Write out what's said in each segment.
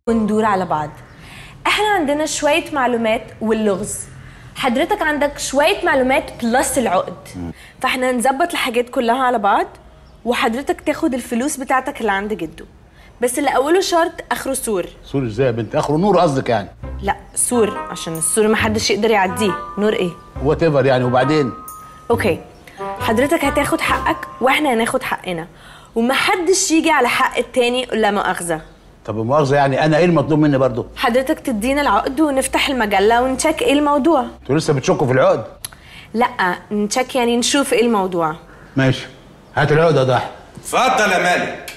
وندور على بعض احنا عندنا شوية معلومات واللغز حضرتك عندك شوية معلومات بلس العقد فاحنا نظبط الحاجات كلها على بعض وحضرتك تاخد الفلوس بتاعتك اللي عند جده بس اللي اوله شرط اخره سور سور ازاي يا بنت اخره نور قصدك يعني لا سور عشان السور محدش يقدر يعديه نور ايه وات ايفر يعني وبعدين اوكي حضرتك هتاخد حقك واحنا هناخد حقنا ومحدش يجي على حق التاني لا مؤاخذة طب المؤاخذه يعني انا ايه المطلوب مني برضه حضرتك تدينا العقد ونفتح المجلة ونشيك ايه الموضوع انتوا لسه بتشكوا في العقد لا نشيك يعني نشوف ايه الموضوع ماشي هات العقد يا ضحى اتفضل يا مالك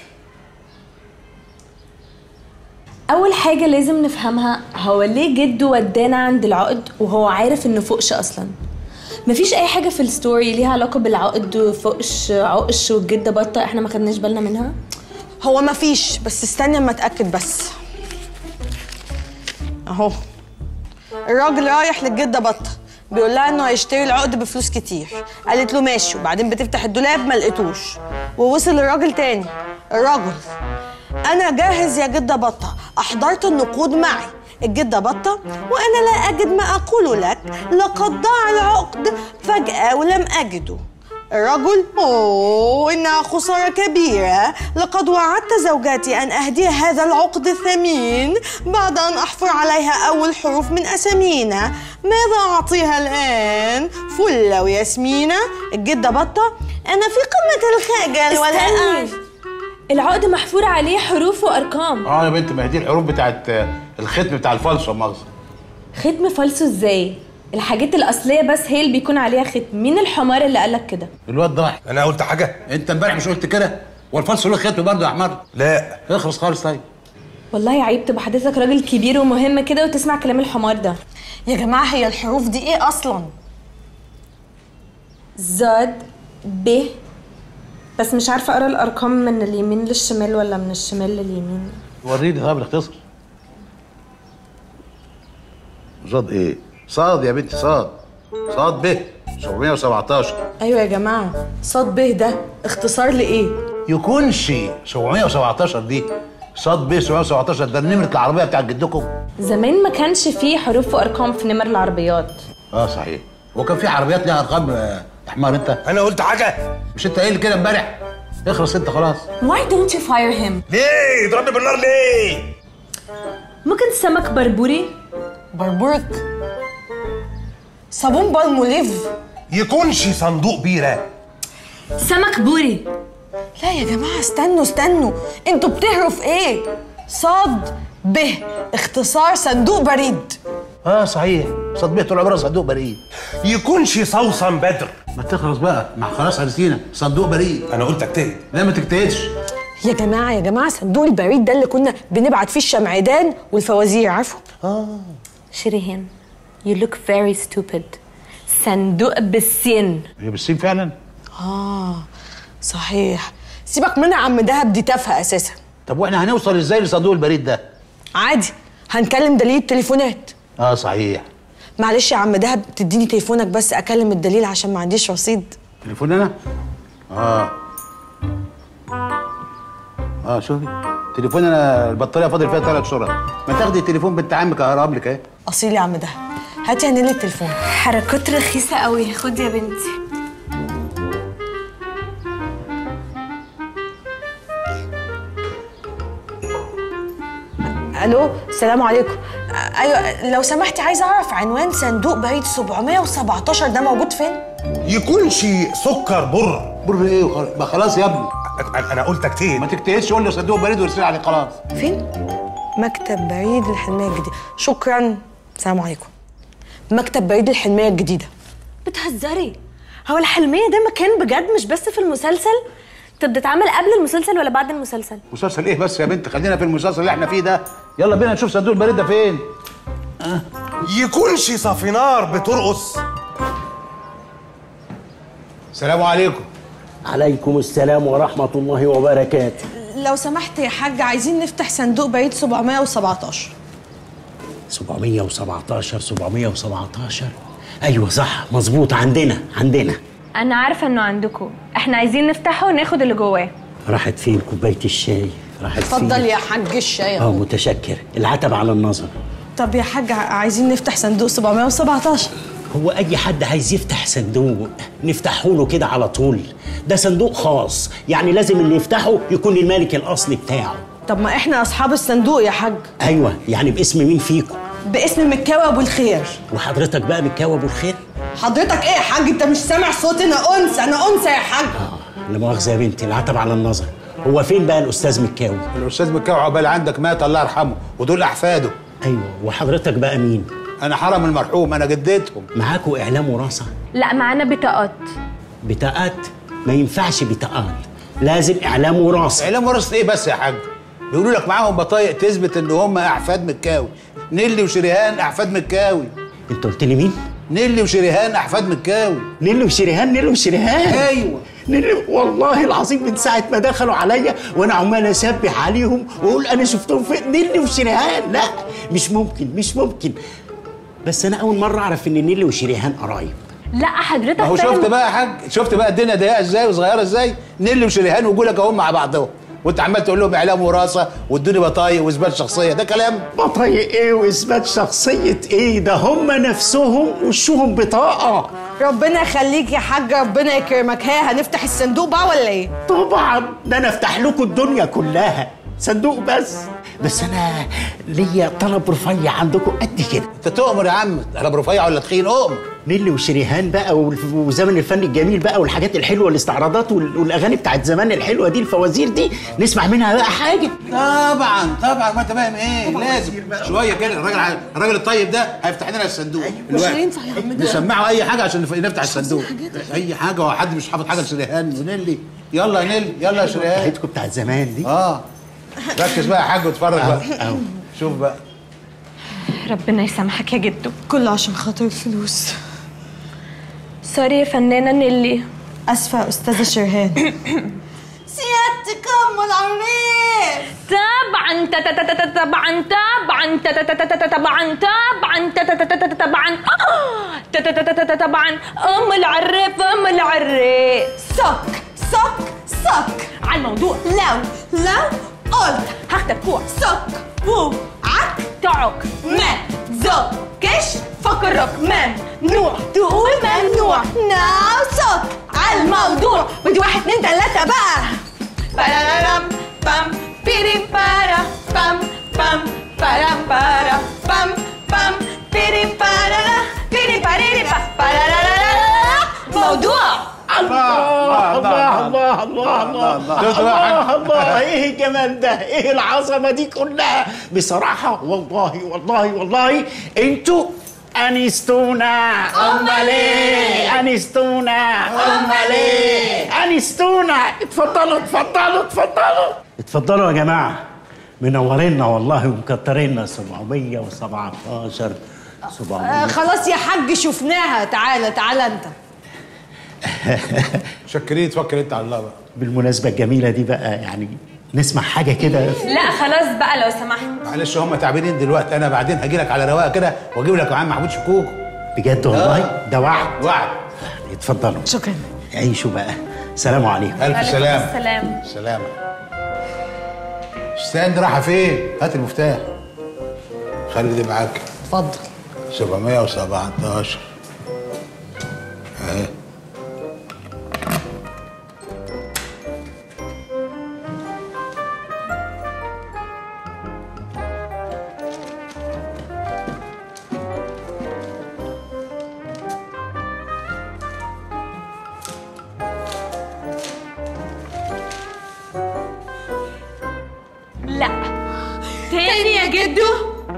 اول حاجة لازم نفهمها هو ليه جده ودانا عند العقد وهو عارف انه فوقش اصلا مفيش اي حاجة في الستوري ليها علاقة بالعقد وفوقش عقش والجدة بطة احنا ما خدناش بالنا منها هو ما فيش بس استني اما اتاكد بس اهو الراجل رايح للجده بطه بيقول لها انه هيشتري العقد بفلوس كتير قالت له ماشي وبعدين بتفتح الدولاب ما لقيتوش ووصل الراجل تاني الراجل انا جاهز يا جده بطه احضرت النقود معي الجدة بطة وأنا لا أجد ما أقول لك لقد ضاع العقد فجأة ولم أجده الرجل أوه إنها خسارة كبيرة لقد وعدت زوجتي أن أهدي هذا العقد الثمين بعد أن أحفر عليها أول حروف من أسامينا ماذا أعطيها الآن؟ فلة وياسمينة الجدة بطة أنا في قمة الخجل ولا استني أعرف العقد محفور عليه حروف وارقام اه يا بنت ما هي دي الحروف بتاعت آه، الختم بتاع الفالصو مؤاخذه ختم فالصو ازاي الحاجات الاصليه بس هي اللي بيكون عليها ختم مين الحمار اللي قالك كده الواد ضحك انا قلت حاجه انت امبارح مش قلت كده والفالصو له ختم برضه يا حمار لا اخلص خالص طيب والله عيب تبقى حضرتك راجل كبير ومهم كده وتسمع كلام الحمار ده يا جماعة هي الحروف دي إيه أصلاً؟ زاد ب بس مش عارفه اقرا الارقام من اليمين للشمال ولا من الشمال لليمين وريني طب الاختصر صاد ايه صاد يا بنتي صاد صاد ب 717 أيوة يا جماعة صاد ب ده اختصار لإيه؟ يكونش 717 دي صاد ب 717 ده نمره العربيه بتاعت جدكم زمان ما كانش فيه حروف وارقام في نمر العربيات اه صحيح هو كان في عربيات ليها ارقام آه، يا حمار انت انا قلت حاجه مش انت قايل كده امبارح اخلص انت خلاص Why don't you fire him ليه يضربني بالنار ليه ممكن سمك بربوري بربورك صابون بالموليف يكونش صندوق بيره سمك بوري لا يا جماعة استنوا استنوا انتوا بتهروا في ايه؟ صاد ب اختصار صندوق بريد اه صحيح صاد ب طول عمرها صندوق بريد يكونش صوصا بدر ما تخلص بقى ما خلاص عرفتينا صندوق بريد انا قلت اجتهد لا ما تجتهدش يا جماعة يا جماعة صندوق البريد ده اللي كنا بنبعت فيه الشمعدان والفوازير عارفه؟ شريهان you look very stupid صندوق بالسين هي بالسين فعلا اه صحيح سيبك منها يا عم دهب دي تافهة اساسا طب واحنا هنوصل ازاي لصندوق البريد ده عادي هنكلم دليل التليفونات اه صحيح معلش يا عم دهب تديني تليفونك بس اكلم الدليل عشان ما عنديش رصيد تليفون انا اه اه شوفي تليفون انا البطاريه فاضل فيها ثلاث شهور ما تاخدي تليفون بنت عمك اقرب لك اهي اصيل يا عم دهب هاتي يا نيلي التليفون حركات رخيصة قوي خد يا بنتي الو السلام عليكم آه، ايوه لو سمحتي عايزه اعرف عنوان صندوق بريد 717 ده موجود فين يكونش سكر بر بر ايه وخلاص ما خلاص يا ابني أنا- انا قلت اجتهد ما تجتهدش قول لي صندوق بريد وارسل عليه خلاص فين مكتب بريد الحلميه الجديده شكرا السلام عليكم مكتب بريد الحلميه الجديده بتهزري هو الحلمية ده مكان بجد مش بس في المسلسل طب بتتعمل قبل المسلسل ولا بعد المسلسل مسلسل ايه بس يا بنت خلينا في المسلسل اللي احنا فيه ده يلا بينا نشوف صندوق البريد ده فين يكونش صافينار بترقص السلام عليكم عليكم السلام ورحمة الله وبركاته لو سمحت يا حاج عايزين نفتح صندوق بريد 717 717 717 أيوة صح مظبوط عندنا عندنا انا عارفة انه عندكم احنا عايزين نفتحه وناخد اللي جواه راحت فين كوباية الشاي راحت اتفضل فين؟ يا حاج الشاي اه متشكر العتب على النظر طب يا حاج عايزين نفتح صندوق 717 هو اي حد عايز يفتح صندوق نفتحه له كده على طول ده صندوق خاص يعني لازم اللي يفتحه يكون المالك الاصلي بتاعه طب ما احنا اصحاب الصندوق يا حاج ايوه يعني باسم مين فيكم باسم مكاوي ابو الخير وحضرتك بقى متكاوي ابو الخير حضرتك ايه يا حاج انت مش سامع صوتي انا انثى انا انثى يا حاج لا مؤاخذه يا بنتي العتب على النظر هو فين بقى الاستاذ متكاوي الاستاذ مكاوي عقبال عندك مات الله يرحمه ودول احفاده ايوه وحضرتك بقى مين انا حرم المرحوم انا جدتهم معاكوا اعلام وراثه لا معانا بطاقات بطاقات ما ينفعش بطاقات لازم اعلام وراثه اعلام ورثه ايه بس يا حاج بيقولوا لك معاهم بطايق تثبت ان هم احفاد مكاوي نيلي وشريهان احفاد مكاوي انت قلت لي مين نيلي وشريهان احفاد مكاوي نيلو وشريهان نيلو وشريهان ايوه نيلو والله العظيم من ساعه ما دخلوا عليا وانا عمال اسبح عليهم واقول انا شفتهم في نيلي وشريهان لا مش ممكن مش ممكن بس انا اول مره اعرف ان نيلي وشريهان قرايب لا حضرتك ما هو فاهم- شفت بقى يا حاج شفت بقى الدنيا ضيقه ازاي وصغيره ازاي نيلي وشريهان وجولك اهم مع بعضهم وانت عمال تقول لهم اعلام وراثه وادوني بطايق واثبات شخصيه ده كلام بطايق ايه واثبات شخصيه ايه ده هم نفسهم وشهم بطاقه ربنا يخليك يا حاج ربنا يكرمك ها هنفتح الصندوق بقى ولا ايه طبعا ده انا افتح لكم الدنيا كلها صندوق بس بس انا ليا طلب رفيع عندكم قد كده انت تؤمر يا عم انا برفيع ولا تخين اؤمر نيلي وشريهان بقى والف- وزمن الفن الجميل بقى والحاجات الحلوه الاستعراضات وال- والاغاني بتاعت زمان الحلوه دي الفوازير دي نسمع منها بقى حاجه طبعا طبعا ما انت فاهم ايه لازم شويه كده الراجل ع- الراجل الطيب ده هيفتح لنا الصندوق مش الوقت. هينفع يا عم ده. نسمعه اي حاجه عشان نف- نفتح الصندوق اي حاجه هو حد مش حافظ حاجه لشريهان ونيلي يلا يا نيلي يلا يا شريهان بتاعتكم بتاعت زمان دي اه ركز بقى يا حاج واتفرج بقى أهو. شوف بقى ربنا يسامحك يا جدو كله عشان خاطر الفلوس سوري يا فنانة نيلي اسفه يا استاذه شرهان سيادتك ام العريس طبعا تا- تا- تا- تا- تا- طبعا طبعا تا- تا- تا- تا- تا- تا- طبعا طبعا تا- تا- تا- تا- تا- تا- طبعا آه، تا- تا- تا- تا- تا- تا- طبعا ام العريف ام العريف صك صك صك على الموضوع لو لو قلت هاخدك كوع صك وعك تعك ما زكش فكرك ممنوع تقول ممنوع ناو صك على الموضوع ودي واحد اتنين تلاته بقى بارارام بام بيريم بارا بام بام بارام بارا بام بام بيريم بارارا بيريم باريري با بارارارارا موضوع الله الله الله الله الله شفت بقى يا الله حاج؟ الله ايه الجمال ده ايه العظمه دي كلها بصراحه والله والله والله انتوا انستونا امال ايه انستونا امال ايه انستونا اتفضلوا اتفضلوا اتفضلوا اتفضلوا يا جماعه منورينا والله ومكترينا 717 700 خلاص يا حاج شفناها تعالى تعالى انت شكرين توكل انت على الله بقى بالمناسبه الجميله دي بقى يعني نسمع حاجه كده لا خلاص بقى لو سمحت معلش هم تعبانين دلوقتي انا بعدين هجي لك على رواقه كده واجيب لك معاه محمود شكوكو بجد والله ده وعد وعد اتفضلوا شكرا عيشوا بقى سلام عليكم الف عليكم سلام السلام سلامة استنى رايحة فين؟ هات المفتاح خلي دي معاك اتفضل 717 اهي لا تاني يا جدو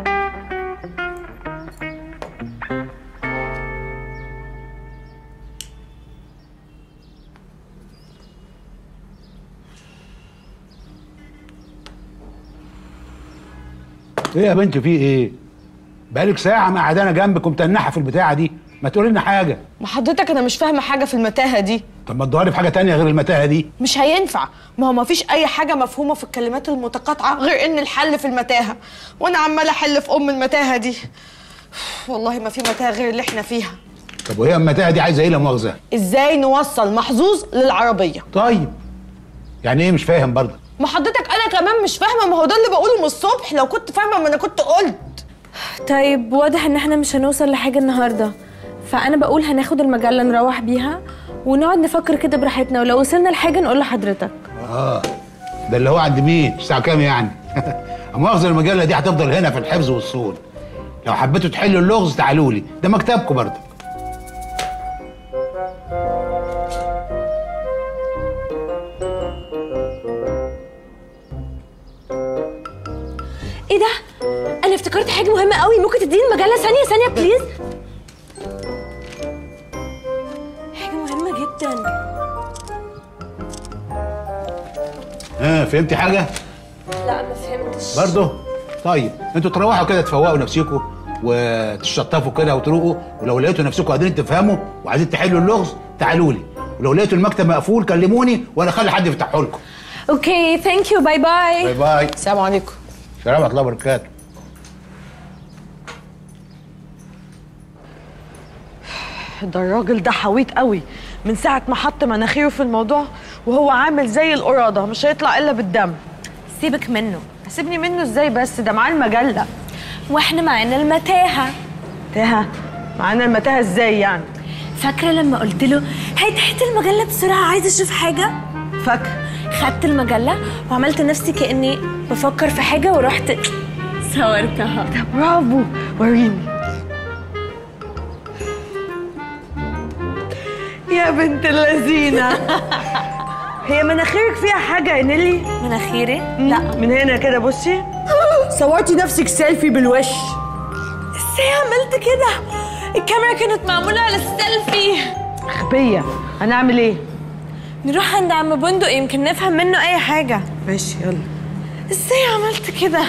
ايه يا بنت في ايه؟ بقالك ساعة قاعدانة جنبك ومتنحة في البتاعة دي ما تقولي لنا حاجة ما حضرتك انا مش فاهمه حاجه في المتاهه دي طب ما تدوري في حاجة تانية غير المتاهة دي مش هينفع ما هو ما فيش اي حاجه مفهومه في الكلمات المتقاطعه غير ان الحل في المتاهه وانا عماله احل في ام المتاهه دي والله ما في متاهه غير اللي احنا فيها طب وهي المتاهة دي عايزة ايه لا مؤاخذة؟ ازاي نوصل محظوظ للعربيه طيب يعني ايه مش فاهم برضه ما حضرتك انا كمان مش فاهمه ما هو ده اللي بقوله من الصبح لو كنت فاهمه ما انا كنت قلت طيب واضح ان احنا مش هنوصل لحاجه النهارده فانا بقول هناخد المجله نروح بيها ونقعد نفكر كده براحتنا ولو وصلنا لحاجه نقول لحضرتك اه ده اللي هو عند مين الساعه كام يعني مؤاخذه المجله دي هتفضل هنا في الحفظ والصون لو حبيتوا تحلوا اللغز تعالوا لي ده مكتبكم برضه ايه ده انا افتكرت حاجه مهمه قوي ممكن تديني المجله ثانيه ثانيه بليز حاجه مهمه جدا ها فهمتي حاجه لا ما فهمتش برضه طيب انتوا تروحوا كده تفوقوا نفسكم وتشطفوا كده وتروقوا ولو لقيتوا نفسكم قادرين تفهموا وعايزين تحلوا اللغز تعالوا لي ولو لقيتوا المكتب مقفول كلموني وانا اخلي حد يفتحه لكم اوكي ثانك يو باي باي باي باي السلام عليكم سلام ورحمه الله وبركاته ده الراجل ده حويط قوي من ساعه ما حط مناخيره في الموضوع وهو عامل زي القراده مش هيطلع الا بالدم سيبك منه سيبني منه ازاي بس ده معاه المجله واحنا معانا المتاهه تاهه معانا المتاهه ازاي يعني فاكره لما قلت له هات هات المجله بسرعه عايزه اشوف حاجه فاكر خدت المجله وعملت نفسي كاني بفكر في حاجه ورحت صورتها برافو وريني يا بنت اللذينه هي مناخيرك فيها حاجه يا نيلي مناخيري لا من هنا كده بصي صورتي نفسك سيلفي بالوش ازاي عملت كده الكاميرا كانت معموله على السيلفي غبيه هنعمل ايه نروح عند عم بندق يمكن نفهم منه اي حاجه ماشي يلا ازاي عملت كده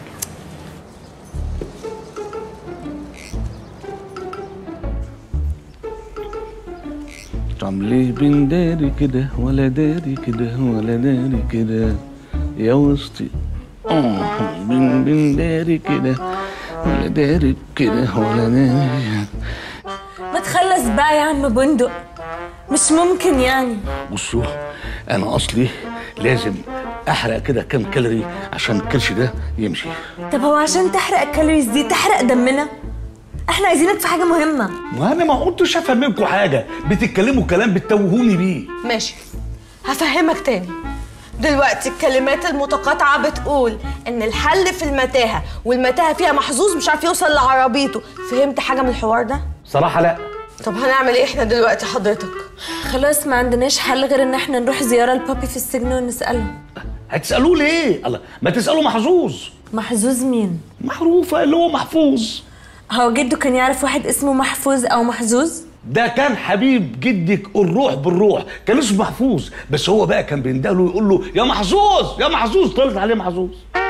طب ليه بنداري كده ولا داري كده ولا داري كده يا وسطي اه بن بنداري كده ولا داري كده ولا داري ما تخلص بقى يا عم بندق مش ممكن يعني بصوا انا اصلي لازم احرق كده كام كالوري عشان الكرش ده يمشي طب هو عشان تحرق الكالوريز دي تحرق دمنا احنا عايزينك في حاجه مهمه ما انا ما قلتش افهم منكم حاجه بتتكلموا كلام بتوهوني بيه ماشي هفهمك تاني دلوقتي الكلمات المتقاطعة بتقول إن الحل في المتاهة والمتاهة فيها محظوظ مش عارف يوصل لعربيته فهمت حاجة من الحوار ده؟ صراحه لا طب هنعمل إيه إحنا دلوقتي حضرتك؟ خلاص ما عندناش حل غير ان احنا نروح زياره لبابي في السجن ونساله هتسالوه ليه الله ما تسالوا محظوظ محظوظ مين معروفه اللي هو محفوظ هو جده كان يعرف واحد اسمه محفوظ او محظوظ ده كان حبيب جدك الروح بالروح كان اسمه محفوظ بس هو بقى كان بيندهله ويقول له يا محظوظ يا محظوظ طلعت عليه محظوظ